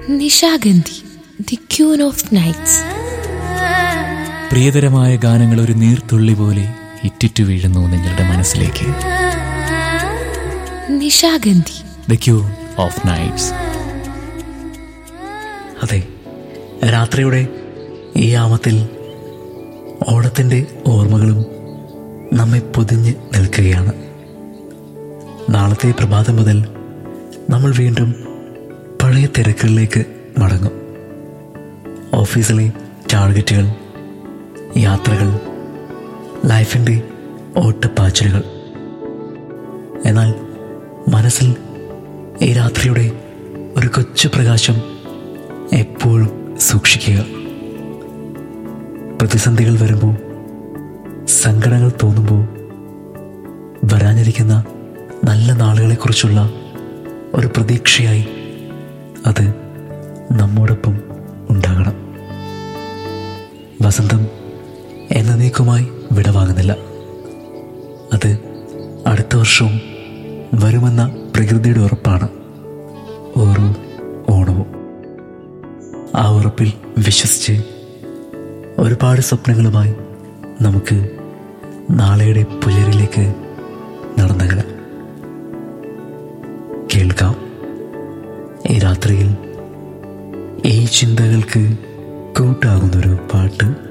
Nishagandhi the queen of nights പ്രിയതരമായ ഗാനങ്ങൾ ഒരു നീർത്തുള്ളി പോലെ ഇറ്റിറ്റു വീഴുന്നു നിങ്ങളുടെ മനസ്സിലേക്ക് നിശാഗന്ധി ദ ക്യൂൺ ഓഫ് നൈറ്റ്സ് അതെ രാത്രിയുടെ ഈ യാമത്തിൽ ഓണത്തിൻ്റെ ഓർമ്മകളും നമ്മെ പൊതിഞ്ഞ് നിൽക്കുകയാണ് നാളത്തെ പ്രഭാതം മുതൽ നമ്മൾ വീണ്ടും പഴയ തിരക്കുകളിലേക്ക് മടങ്ങും ഓഫീസിലെ ടാർഗറ്റുകൾ യാത്രകൾ ലൈഫിൻ്റെ ഓട്ടപ്പാച്ചിലുകൾ എന്നാൽ മനസ്സിൽ ഈ രാത്രിയുടെ ഒരു കൊച്ചു പ്രകാശം എപ്പോഴും സൂക്ഷിക്കുക പ്രതിസന്ധികൾ വരുമ്പോൾ സങ്കടങ്ങൾ തോന്നുമ്പോൾ വരാനിരിക്കുന്ന നല്ല നാളുകളെക്കുറിച്ചുള്ള ഒരു പ്രതീക്ഷയായി അത് നമ്മോടൊപ്പം ഉണ്ടാകണം വസന്തം എന്നേക്കുമായി വിടവാങ്ങുന്നില്ല അത് അടുത്ത വർഷവും വരുമെന്ന പ്രകൃതിയുടെ ഉറപ്പാണ് ഓരോ ഓണവും ആ ഉറപ്പിൽ വിശ്വസിച്ച് ഒരുപാട് സ്വപ്നങ്ങളുമായി നമുക്ക് നാളെയുടെ പുലരിലേക്ക് നടന്നകലാം കേൾക്കാം ഈ രാത്രിയിൽ ഈ ചിന്തകൾക്ക് കൂട്ടാകുന്നൊരു പാട്ട്